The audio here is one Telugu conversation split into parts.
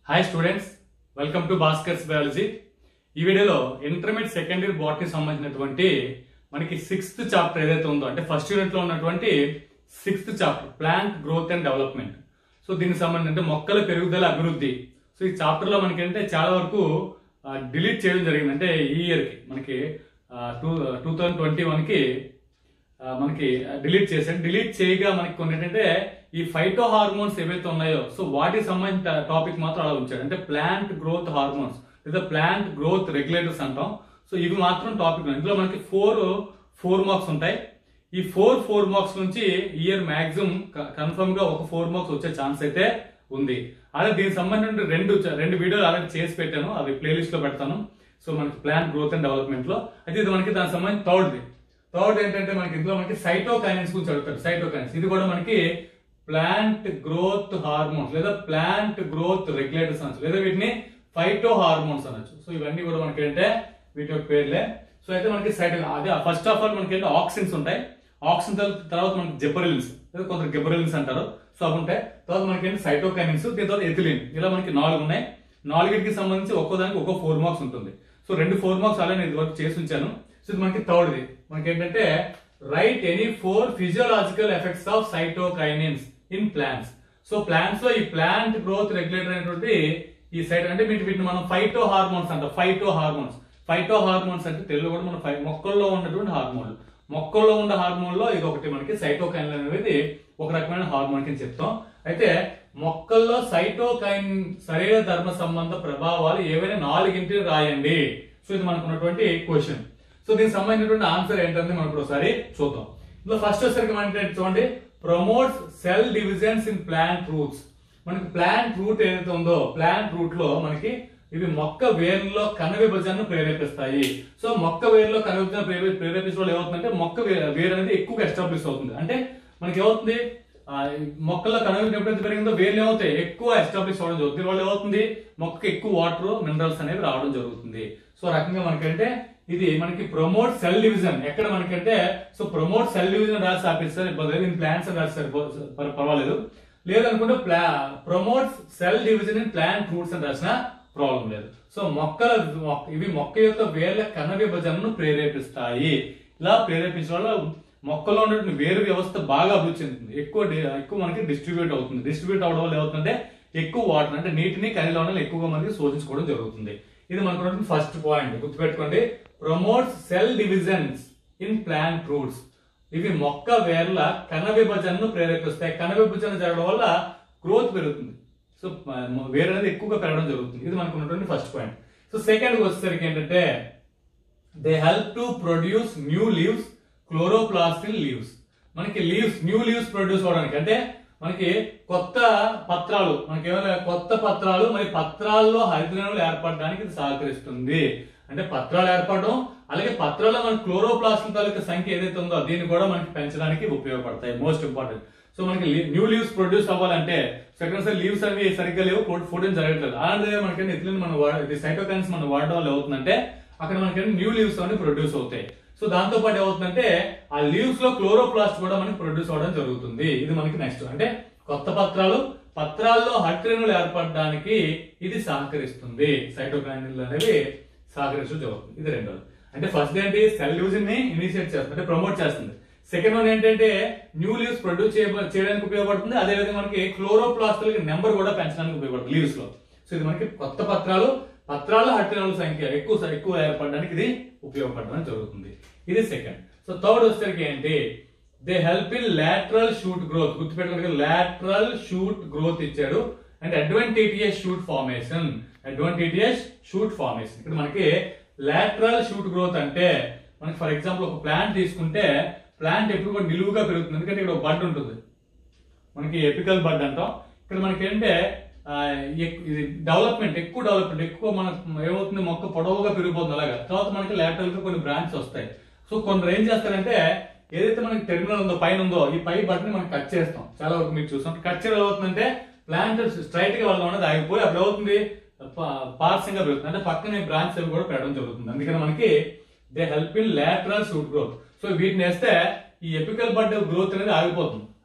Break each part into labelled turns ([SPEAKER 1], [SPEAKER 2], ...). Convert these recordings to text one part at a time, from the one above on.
[SPEAKER 1] hi students welcome to Bhaskar's biology ఈ వీడియోలో ఇంటర్మీడియట్ సెకండ్ ఇయర్ బాటనీ సంబంధించినటువంటి మనకి సిక్స్త్ చాప్టర్ ఏదైతే ఉందో అంటే ఫస్ట్ యూనిట్ లో ఉన్నటువంటి sixth chapter plant growth and development so దీనికి సంబంధించి అంటే మొక్కల పెరుగుదల అభివృద్ధి సో ఈ చాప్టర్ లో మనకి అంటే చాలా వరకు డిలీట్ చేయడం జరిగింది అంటే ఈ ఇయర్ కి మనకి two two thousand twenty one కి ఆ, మనకి డిలీట్ చేశాను డిలీట్ చేయగా మనకి కొన్ని ఏంటంటే ఈ ఫైటో హార్మోన్స్ ఏవైతే ఉన్నాయో సో వాటికి సంబంధించిన టాపిక్ మాత్రం అలా ఉంచాడు అంటే ప్లాంట్ గ్రోత్ హార్మోన్స్ లేదా ప్లాంట్ గ్రోత్ రెగ్యులేటర్స్ అంటాం సో ఇవి మాత్రం టాపిక్ ఇందులో మనకి ఫోర్ ఫోర్ మార్క్స్ ఉంటాయి ఈ ఫోర్ ఫోర్ మార్క్స్ నుంచి ఇయర్ మాక్సిమం కన్ఫర్మ్ గా ఒక ఫోర్ మార్క్స్ వచ్చే ఛాన్స్ అయితే ఉంది అలా దీనికి సంబంధించిన రెండు రెండు వీడియోలు ఆల్రెడీ చేసి పెట్టాను అవి ప్లేలిస్ట్ లో పెడతాను సో మనకి ప్లాంట్ గ్రోత్ అండ్ డెవలప్మెంట్ లో అయితే ఇది మనకి దానికి సంబంధించి థర్డ్ది థర్డ్ ఏంటంటే మనకి ఇందులో మనకి సైటోకైనిన్స్ గురించి అడుగుతారు సైటోకైనిన్స్ ఇది కూడా మనకి ప్లాంట్ గ్రోత్ హార్మోన్స్ లేదా ప్లాంట్ గ్రోత్ రెగ్యులేటర్స్ అనొచ్చు లేదా వీటిని ఫైటో హార్మోన్స్ అనొచ్చు సో ఇవన్నీ కూడా మనకి ఏంటంటే వీటి యొక్క పేర్లే సో అయితే మనకి సైటో అదే ఫస్ట్ ఆఫ్ ఆల్ మనకి ఏంటో ఆక్సిన్స్ ఉంటాయి ఆక్సిన్ తర్వాత మనకి జెబరిలిన్స్ లేదా కొంత గెబరిలిన్స్ అంటారు సో అవి ఉంటాయి తర్వాత మనకి ఏంటి సైటోకైనిన్స్ దీని తర్వాత ఎథిలిన్ ఇలా మనకి నాలుగు ఉన్నాయి నాలుగిటికి సంబంధించి ఒక్కో దానికి ఒక్కో ఫోర్ మార్క్స్ ఉంటుంది సో రెండు ఫోర్ మార్క్స్ అలానే ఇది వరకు చేసి ఉంచాను సో ఇది మనకి థర్డ్ది మనకి ఏంటంటే write any four physiological effects of cytokinins in plants so plants లో ఈ ప్లాంట్ గ్రోత్ రెగ్యులేటర్ అనేటువంటి ఈ సైట్ అంటే వీటి వీటిని మనం ఫైటో హార్మోన్స్ అంటాం ఫైటో హార్మోన్స్ ఫైటో హార్మోన్స్ అంటే తెలుగు కూడా మన ఫై- మొక్కల్లో ఉన్నటువంటి హార్మోన్లు మొక్కల్లో ఉన్న హార్మోన్ లో ఇది ఒకటి మనకి సైటోకైన్ అనేది ఒక రకమైన హార్మోన్ కింద చెప్తాం అయితే మొక్కల్లో సైటోకైన్ శరీర ధర్మ సంబంధ ప్రభావాలు ఏవైనా నాలుగింటిని రాయండి సో ఇది మనకు ఉన్నటువంటి క్వశ్చన్ సో దీనికి సంబంధించినటువంటి ఆన్సర్ ఏంటంటే మనం ఇప్పుడు ఒకసారి చూద్దాం ఇందులో ఫస్ట్ వచ్చేసరికి మనకి ఏంటి చూడండి promotes cell divisions in plant roots మనకి ప్లాంట్ రూట్ ఏదైతే ఉందో ప్లాంట్ రూట్ లో మనకి ఇవి మొక్క వేర్లో కణ విభజనను ప్రేరేపిస్తాయి సో మొక్క వేర్లో కణ విభజన ప్రేరే- ప్రేరేపించడం వల్ల ఏమవుతుందంటే మొక్క వే- వేరు అనేది ఎక్కువగా ఎస్టాబ్లిష్ అవుతుంది అంటే మనకి ఏమవుతుంది ఆ, ఈ మొక్కల్లో కణ విభజన ఎప్పుడైతే పెరిగిందో వేర్లు ఏమవుతాయి ఎక్కువ ఎస్టాబ్లిష్ అవ్వడం జరుగుతుంది దీనివల్ల ఏమవుతుంది మొక్కకి ఎక్కువ వాటర్ మినరల్స్ అనేవి రావడం జరుగుతుంది సో రకంగా మనకంటే ఇది మనకి ప్రమోట్ సెల్ డివిజన్ ఎక్కడ మనకంటే సో ప్రమోట్ సెల్ డివిజన్ రాసి ఆపిస్తారు ఇబ్బంది లేదు ఇన్ ప్లాంట్స్ అని రాస్తారు పర్- పర్వాలేదు లేదనుకుంటే ప్లా promotes cell division in plant roots అని రాసిన ప్రాబ్లం లేదు సో మొక్కల మొక్క- ఇవి మొక్క యొక్క వేర్ల కణ విభజనను ప్రేరేపిస్తాయి ఇలా ప్రేరేపించడం వల్ల మొక్కలో ఉన్నటువంటి వేరు వ్యవస్థ బాగా అభివృద్ధి చెందుతుంది ఎక్కువ డి- ఎక్కువ మనకి డిస్ట్రిబ్యూట్ అవుతుంది డిస్ట్రిబ్యూట్ అవడం వల్ల ఏమవుతుందంటే ఎక్కువ వాటర్ అంటే నీటిని ఖనిజాలను ఎక్కువగా మనకి శోధించుకోవడం జరుగుతుంది ఇది మనకు ఫస్ట్ పాయింట్ గుర్తుపెట్టుకోండి promotes cell divisions in plant roots ఇవి మొక్క వేర్ల కణ విభజనను ప్రేరేపిస్తాయి కణ విభజన జరగడం వల్ల గ్రోత్ పెరుగుతుంది సో మ- వేరు అనేది ఎక్కువగా పెరగడం జరుగుతుంది ఇది మనకు ఉన్నటువంటి ఫస్ట్ పాయింట్ సో సెకండ్ వచ్చేసరికి ఏంటంటే they help to produce new leaves క్లోరోప్లాస్టిన్ లీవ్స్ మనకి లీవ్స్ న్యూ లీవ్స్ ప్రొడ్యూస్ అవడానికి అంటే మనకి కొత్త పత్రాలు మనకి ఏమైనా కొత్త పత్రాలు మరి పత్రాల్లో హరితరేణులు ఏర్పడడానికి ఇది సహకరిస్తుంది అంటే పత్రాలు ఏర్పడడం అలాగే పత్రాల్లో మన క్లోరోప్లాస్టిన్ తాలూకా సంఖ్య ఏదైతే ఉందో దీన్ని కూడా మనకి పెంచడానికి ఉపయోగపడతాయి మోస్ట్ ఇంపార్టెంట్ సో మనకి న్యూ లీవ్స్ ప్రొడ్యూస్ అవ్వాలంటే సెకండ్ సార్ లీవ్స్ అనేవి సరిగ్గా లేవు ఫోటోన్ జరగట్లేదు అలాంటిదే మనకి ఎథిలిన్ మనం వాడ ఇది సైటోకైన్స్ మనం వాడడం వల్ల ఏమవుతుందంటే అక్కడ మనకి న్యూ లీవ్స్ అనేవి ప్రొడ్యూస్ అవుతాయి సో దాంతో పాటు ఏమవుతుందంటే ఆ లీవ్స్ లో క్లోరోప్లాస్ట్ కూడా మనకి ప్రొడ్యూస్ అవడం జరుగుతుంది ఇది మనకి నెక్స్ట్ అంటే కొత్త పత్రాలు పత్రాల్లో హట్రేణులు ఏర్పడడానికి ఇది సహకరిస్తుంది సైటోకైనిల్ అనేవి సహకరించడం జరుగుతుంది ఇది రెండోది అంటే ఫస్ట్ ఏంటి సెల్ యూజింగ్ ని ఇనిషియేట్ చేస్తుంది అంటే ప్రమోట్ చేస్తుంది సెకండ్ వన్ ఏంటంటే న్యూ లీవ్స్ ప్రొడ్యూస్ చేయడానికి ఉపయోగపడుతుంది అదే విధంగా మనకి క్లోరోప్లాస్టులకి నెంబర్ కూడా పెంచడానికి ఉపయోగపడుతుంది లీవ్స్ లో సో ఇది మనకి కొత్త పత్రాలు పత్రాల హట్టినల సంఖ్య ఎక్కువ ఎక్కువ ఏర్పడడానికి ఇది ఉపయోగపడడం జరుగుతుంది ఇది సెకండ్ సో థర్డ్ వచ్చేసరికి ఏంటి they help in lateral shoot growth గుర్తుపెట్టుకోండి లాటరల్ షూట్ గ్రోత్ ఇచ్చాడు and adventitious shoot formation adventitious shoot formation ఇక్కడ మనకి లాటరల్ షూట్ గ్రోత్ అంటే మనకి ఫర్ ఎగ్జాంపుల్ ఒక ప్లాంట్ తీసుకుంటే ప్లాంట్ ఎప్పుడు కూడా నిలువుగా పెరుగుతుంది ఎందుకంటే ఇక్కడ ఒక బడ్ ఉంటుంది మనకి ఎపికల్ బడ్ అంటాం ఇక్కడ మనకి ఏంటంటే ఆ, ఎక్- ఇది డెవలప్మెంట్ ఎక్కువ డెవలప్మెంట్ ఎక్కువ మనకు ఏమవుతుంది మొక్క పొడవుగా పెరిగిపోతుంది అలాగా తర్వాత మనకి lateral గా కొన్ని బ్రాంచెస్ వస్తాయి సో కొందరు ఏం చేస్తారంటే ఏదైతే మనకి టెర్మినల్ ఉందో పైన ఉందో ఈ పై బటన్ మనం కట్ చేస్తాం చాలా వరకు మీరు చూస్తాం కట్ చేయడం అవుతుందంటే ప్లాంట్ స్ట్రైట్ గా వెళ్ళడం అనేది ఆగిపోయి అప్పుడు అవుతుంది పార్శ్వంగా పెరుగుతుంది అంటే పక్కనే బ్రాంచ్ అవి కూడా పెరగడం జరుగుతుంది అందుకని మనకి they help in lateral shoot growth so వీటిని వేస్తే ఈ ఎపికల్ బడ్ గ్రోత్ అనేది ఆగిపోతుంది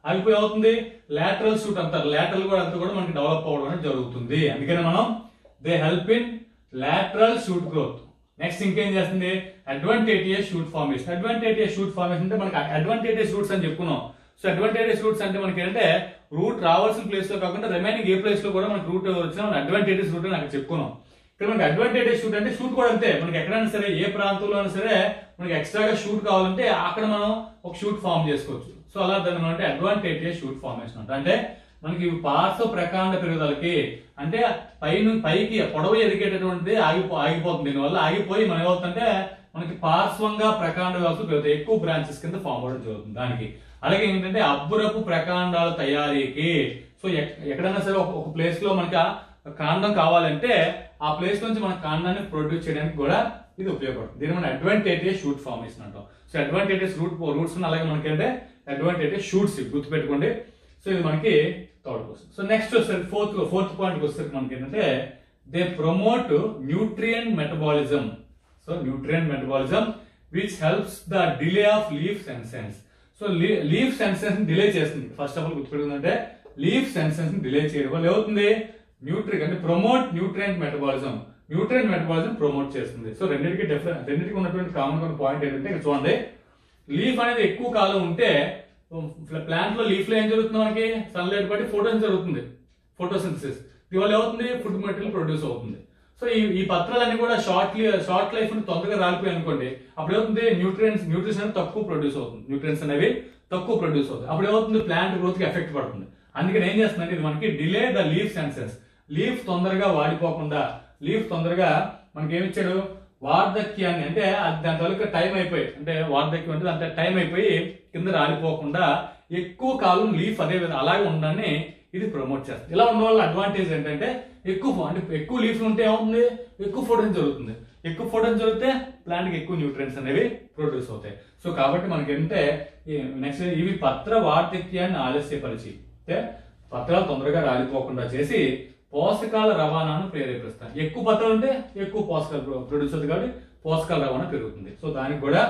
[SPEAKER 1] ఆగిపోయి అవుతుంది లాటరల్ షూట్ అంటారు లాటరల్ కూడా అంతా కూడా మనకి డెవలప్ అవ్వడం అనేది జరుగుతుంది అందుకని మనం they help in lateral shoot growth next ఇంకేం చేస్తుంది adventitious shoot formation adventitious shoot formation అంటే మనకి అడ్వాంటేజియస్ షూట్స్ అని చెప్పుకున్నాం సో అడ్వాంటేజియస్ రూట్స్ అంటే మనకి ఏంటంటే రూట్ రావాల్సిన ప్లేస్ లో కాకుండా రిమైనింగ్ ఏ ప్లేస్ లో కూడా మనకి రూట్ వచ్చినా మన అడ్వాంటేజెస్ రూట్ అని అక్కడ చెప్పుకున్నాం ఇక్కడ మనకి అడ్వాంటేజెస్ షూట్ అంటే షూట్ కూడా అంతే మనకి ఎక్కడైనా సరే ఏ ప్రాంతంలో అయినా సరే మనకి ఎక్స్ట్రాగా షూట్ కావాలంటే అక్కడ మనం ఒక షూట్ ఫామ్ చేసుకోవచ్చు సో అలా దాన్ని మనం అంటే అడ్వాంటేజియస్ షూట్ ఫార్మేషన్ అంట అంటే మనకి పార్శ్వ ప్రకాండ పెరుగుదలకి అంటే పైన పైకి పొడవు ఎదిగేటటువంటిది ఆగిపో ఆగిపోతుంది దీనివల్ల ఆగిపోయి మనం ఏమవుతుందంటే మనకి పార్శ్వంగా ప్రకాండ వ్యవస్థ పెరుగుతాయి ఎక్కువ బ్రాంచెస్ కింద ఫామ్ అవడం జరుగుతుంది దానికి అలాగే ఏంటంటే అబ్బురపు ప్రకాండాల తయారీకి సో ఎక్- ఎక్కడైనా సరే ఒక- ఒక ప్లేస్ లో మనకి ఆ కాండం కావాలంటే ఆ ప్లేస్ నుంచి మన కాండాన్ని ప్రొడ్యూస్ చేయడానికి కూడా ఇది ఉపయోగపడుతుంది దీని మన అడ్వాంటేజెస్ షూట్ ఫార్మేషన్ అంటాం సో అడ్వాంటేజెస్ రూట్ రూట్స్ అలాగే మనకి అంటే అడ్వాంటేజెస్ షూట్స్ గుర్తుపెట్టుకోండి సో ఇది మనకి థర్డ్ క్వశ్చన్ సో నెక్స్ట్ వచ్చేసరికి ఫోర్త్ ఫోర్త్ పాయింట్ వచ్చేసరికి మనకి ఏంటంటే they promote nutrient metabolism so nutrient metabolism which helps the delay of leaf senescence so leaf senescence delay చేస్తుంది ఫస్ట్ ఆఫ్ ఆల్ గుర్తుపెట్టుకుందంటే లీఫ్ సెన్సెన్స్ డిలే చేయడం వల్ల ఏమవుతుంది న్యూట్రి అంటే promote nutrient metabolism nutrient metabolism promote చేస్తుంది సో రెండింటికి డిఫరెంట్ రెండింటికి ఉన్నటువంటి కామన్ పాయింట్ ఏంటంటే ఇక్కడ చూడండి లీఫ్ అనేది ఎక్కువ కాలం ఉంటే ప్లాంట్ లో లీఫ్ లో ఏం జరుగుతుంది మనకి సన్లైట్ బట్టి ఫోటోస్ జరుగుతుంది ఫోటోసింథసిస్ దీనివల్ల ఏమవుతుంది ఫుడ్ మెటీరియల్ ప్రొడ్యూస్ అవుతుంది సో ఈ ఈ పత్రాలన్నీ కూడా షార్ట్ షార్ట్ లైఫ్ తొందరగా రాలిపోయి అనుకోండి అప్పుడు ఏమవుతుంది న్యూట్రియన్స్ న్యూట్రిషన్ అనేది తక్కువ ప్రొడ్యూస్ అవుతుంది న్యూట్రియన్స్ అనేవి తక్కువ ప్రొడ్యూస్ అవుతుంది అప్పుడు ఏమవుతుంది ప్లాంట్ గ్రోత్ కి ఎఫెక్ట్ పడుతుంది అందుకని ఏం చేస్తుందంటే ఇది మనకి delay the leaf senescence leaf తొందరగా వాడిపోకుండా లీఫ్ తొందరగా మనకి ఏమి ఇచ్చాడు వార్ధక్యాన్ని అంటే అది దాని తాలూకా టైం అయిపోయి అంటే వార్ధక్యం అంటే అంత టైం అయిపోయి కింద రాలిపోకుండా ఎక్కువ కాలం లీఫ్ అదే విధంగా అలాగే ఉండడాన్ని ఇది ప్రమోట్ చేస్తుంది ఇలా ఉండడం వల్ల అడ్వాంటేజ్ ఏంటంటే ఎక్కువ ఫో- అంటే ఎక్కువ లీఫ్ ఉంటే ఏమవుతుంది ఎక్కువ ఫోటోస్ జరుగుతుంది ఎక్కువ ఫోటోస్ జరిగితే ప్లాంట్ కి ఎక్కువ న్యూట్రియన్స్ అనేవి ప్రొడ్యూస్ అవుతాయి సో కాబట్టి మనకి ఏంటంటే నెక్స్ట్ ఇవి పత్ర వార్ధక్యాన్ని ఆలస్యపరిచి అంటే పత్రాలు తొందరగా రాలిపోకుండా చేసి పోషకాల రవాణాను ప్రేరేపిస్తాయి ఎక్కువ పత్రాలు ఉంటే ఎక్కువ పోషకాలు ప్రొడ్యూస్ అవుతుంది కాబట్టి పోషకాల రవాణా పెరుగుతుంది సో దానికి కూడా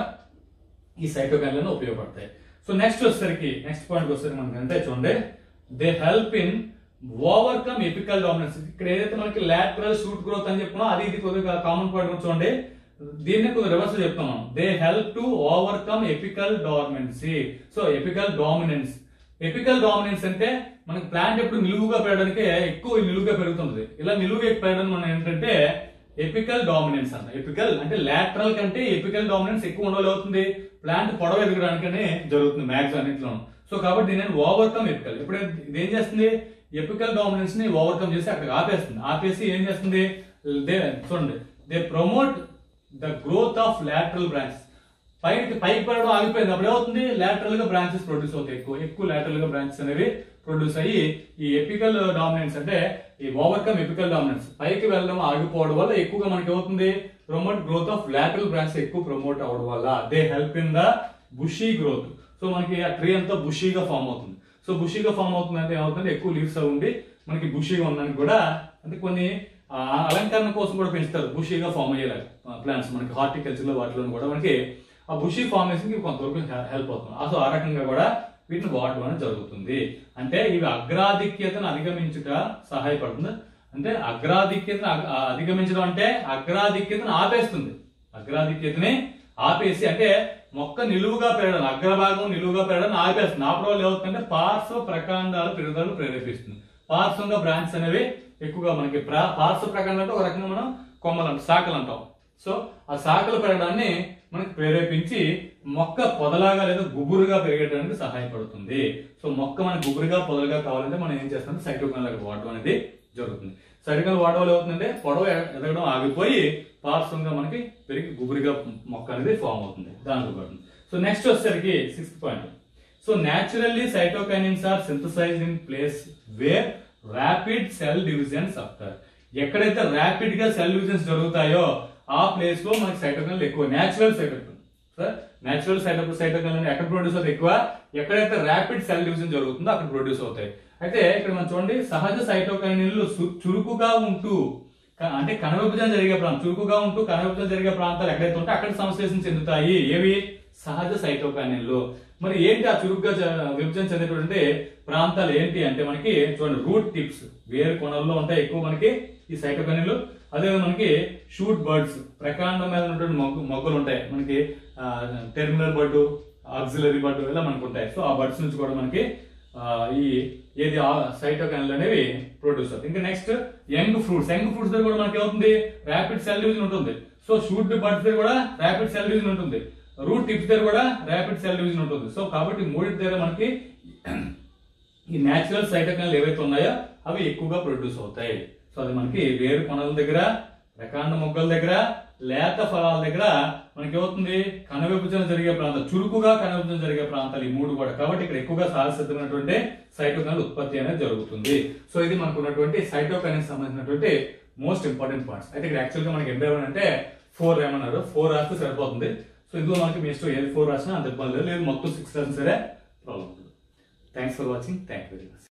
[SPEAKER 1] ఈ సైటోకైన్లను ఉపయోగపడతాయి సో నెక్స్ట్ వచ్చేసరికి నెక్స్ట్ పాయింట్ వచ్చేసరికి మనకి అంటే చూడండి they help in overcome apical dominance ఇక్కడ ఏదైతే మనకి లాటరల్ షూట్ గ్రోత్ అని చెప్పుకున్నా అది ఇది కొద్దిగా కామన్ పాయింట్ చూడండి దీన్ని కొద్దిగా రివర్స్ చెప్తాం మనం they help to overcome apical dominance so apical dominance apical dominance అంటే మనకి ప్లాంట్ ఎప్పుడు నిలువుగా పెరగడానికి ఎక్కువ నిలువుగా పెరుగుతుంది ఇలా నిలువుగా పెరగడం మనం ఏంటంటే ఎపికల్ డామినెన్స్ అన్న ఎపికల్ అంటే లాటరల్ కంటే ఎపికల్ డామినెన్స్ ఎక్కువ ఉండవల్ అవుతుంది ప్లాంట్ పొడవ ఎదగడానికనే జరుగుతుంది మ్యాక్స్ అన్నింటిలో సో కాబట్టి దీనిని ఓవర్కమ్ ఎపికల్ ఇప్పుడు ఇది ఏం చేస్తుంది ఎపికల్ డామినెన్స్ ని ఓవర్కమ్ చేసి అక్కడ ఆపేస్తుంది ఆపేసి ఏం చేస్తుంది దే చూడండి they promote the growth of lateral branches పైకి పైకి పడడం ఆగిపోయింది అప్పుడు ఏమవుతుంది లాటరల్ గా బ్రాంచెస్ ప్రొడ్యూస్ అవుతాయి ఎక్కువ ఎక్కువ లాటరల్ గా బ్రాంచెస్ అనేవి ప్రొడ్యూస్ అయ్యి ఈ ఎపికల్ డామినెన్స్ అంటే ఈ ఓవర్కమ్ ఎపికల్ డామినెన్స్ పైకి వెళ్ళడం ఆగిపోవడం వల్ల ఎక్కువగా మనకి ఏమవుతుంది promote growth of lateral branches ఎక్కువ ప్రమోట్ అవడం వల్ల they help in the bushy growth so మనకి ఆ ట్రీ అంతా బుషీగా ఫామ్ అవుతుంది సో బుషీగా ఫామ్ అవుతుంది అంటే ఏమవుతుంది ఎక్కువ లీవ్స్ అవి ఉండి మనకి బుషీగా ఉండడానికి కూడా అంటే కొన్ని ఆ, అలంకరణ కోసం కూడా పెంచుతారు బుషీగా ఫామ్ అయ్యేలాగా ప్లాంట్స్ మనకి హార్టికల్చర్ లో వాటిలో కూడా మనకి ఆ బుషీ ఫార్మేషన్ కి కొంతవరకు హెల్ప్ అవుతుంది అసలు ఆ రకంగా కూడా వీటిని వాడడం అనేది జరుగుతుంది అంటే ఇవి అగ్రాధిక్యతను అధిగమించుట సహాయపడుతుంది అంటే అగ్రాధిక్యతను అగ- ఆ, అధిగమించడం అంటే అగ్రాధిక్యతను ఆపేస్తుంది అగ్రాధిక్యతని ఆపేసి అంటే మొక్క నిలువుగా పెరగడం అగ్రభాగం నిలువుగా పెరగడం ఆపేస్తుంది ఆపడం వల్ల ఏమవుతుందంటే పార్శ్వ ప్రకాండాల పెరుగుదలను ప్రేరేపిస్తుంది పార్శ్వంగా బ్రాంచ్ అనేవి ఎక్కువగా మనకి ప్రా- పార్శ్వ ప్రకాండం అంటే ఒక రకంగా మనం కొమ్మలు అంటాం శాఖలు అంటాం సో ఆ శాఖలు పెరగడాన్ని మనకి ప్రేరేపించి మొక్క పొదలాగా లేదా గుబురుగా పెరిగేయడానికి సహాయపడుతుంది సో మొక్క మనకి గుబురుగా పొదలుగా కావాలంటే మనం ఏం చేస్తాం సైటోకన్ లాగా వాడడం అనేది జరుగుతుంది సైటోకన్ వాడడం వల్ల ఏమవుతుందంటే పొడవ ఎ- ఎదగడం ఆగిపోయి పార్శ్వంగా మనకి పెరిగి గుబురుగా మొక్క అనేది ఫామ్ అవుతుంది దాంతో పాటు సో నెక్స్ట్ వచ్చేసరికి sixth point so naturally cytokinins are synthesize in place where rapid cell divisions after ఎక్కడైతే ర్యాపిడ్ గా సెల్ డివిజన్స్ జరుగుతాయో ఆ ప్లేస్ లో మనకి సైటోకైన్లు ఎక్కువ natural cytokine sir natural cyto సైటోకైన్లు ఎక్కడ ప్రొడ్యూస్ అవుతాయి ఎక్కువ ఎక్కడైతే ర్యాపిడ్ సెల్ డివిజన్ జరుగుతుందో అక్కడ ప్రొడ్యూస్ అవుతాయి అయితే ఇక్కడ మనం చూడండి సహజ సైటోకైన్లు చురుకుగా ఉంటూ క- అంటే కణ విభజన జరిగే ప్రాంతం చురుకుగా ఉంటూ కణ విభజన జరిగే ప్రాంతాలు ఎక్కడైతే ఉంటే అక్కడ సంశ్లేషణ చెందుతాయి ఏవి సహజ సైటోకానిన్లు మరి ఏంటి ఆ చురుగ్గా చ- విభజన చెందేటువంటి ప్రాంతాలు ఏంటి అంటే మనకి చూడండి రూట్ టిప్స్ వేరు కొనల్లో ఉంటాయి ఎక్కువ మనకి ఈ సైటోకానిన్లు అదే మనకి షూట్ బర్డ్స్ ప్రకాండం మీద ఉన్నటువంటి మొగ్గు మొగ్గలు ఉంటాయి మనకి టెర్మినల్ బర్డు ఆక్సిలరీ బర్డు ఇలా మనకు ఉంటాయి సో ఆ బర్డ్స్ నుంచి కూడా మనకి ఆ, ఈ ఏది సైటోకానిన్లు అనేవి ప్రొడ్యూస్ అవుతాయి ఇంకా next young fruits young fruits దగ్గర కూడా మనకి ఏమవుతుంది ర్యాపిడ్ సెల్ డివిజన్ ఉంటుంది సో షూట్ బర్డ్స్ దగ్గర కూడా ర్యాపిడ్ సెల్ డివిజన్ ఉంటుంది రూట్ టిప్స్ దగ్గర కూడా ర్యాపిడ్ సెల్ డివిజన్ ఉంటుంది సో కాబట్టి మూడింటి దగ్గర మనకి ఈ న్యాచురల్ సైటోకాన్లు ఏవైతే ఉన్నాయో అవి ఎక్కువగా ప్రొడ్యూస్ అవుతాయి సో అది మనకి వేరు కొనల దగ్గర ప్రకాండ మొగ్గల దగ్గర లేత ఫలాల దగ్గర మనకి ఏమవుతుంది కణ విభజన జరిగే ప్రాంతాలు చురుకుగా కణ విభజన జరిగే ప్రాంతాలు ఈ మూడు కూడా కాబట్టి ఇక్కడ ఎక్కువగా సహసిద్ధమైనటువంటి సైటోకాన్ల ఉత్పత్తి అనేది జరుగుతుంది సో ఇది మనకు ఉన్నటువంటి సైటోకాన్ సంబంధించినటువంటి మోస్ట్ ఇంపార్టెంట్ పార్ట్స్ అయితే ఇక్కడ యాక్చువల్ గా మనకి ఎంత అంటే ఫోర్ ఏమన్నారు ఫోర్ రాస్తే సరిపోతుంది సో ఇందులో మనకి మీ ఇష్టం ఏది ఫోర్ రాసినా అంత ఇబ్బంది లేదు లేదు మొత్తం సిక్స్ రాసినా సరే problem thanks for watching thank you very much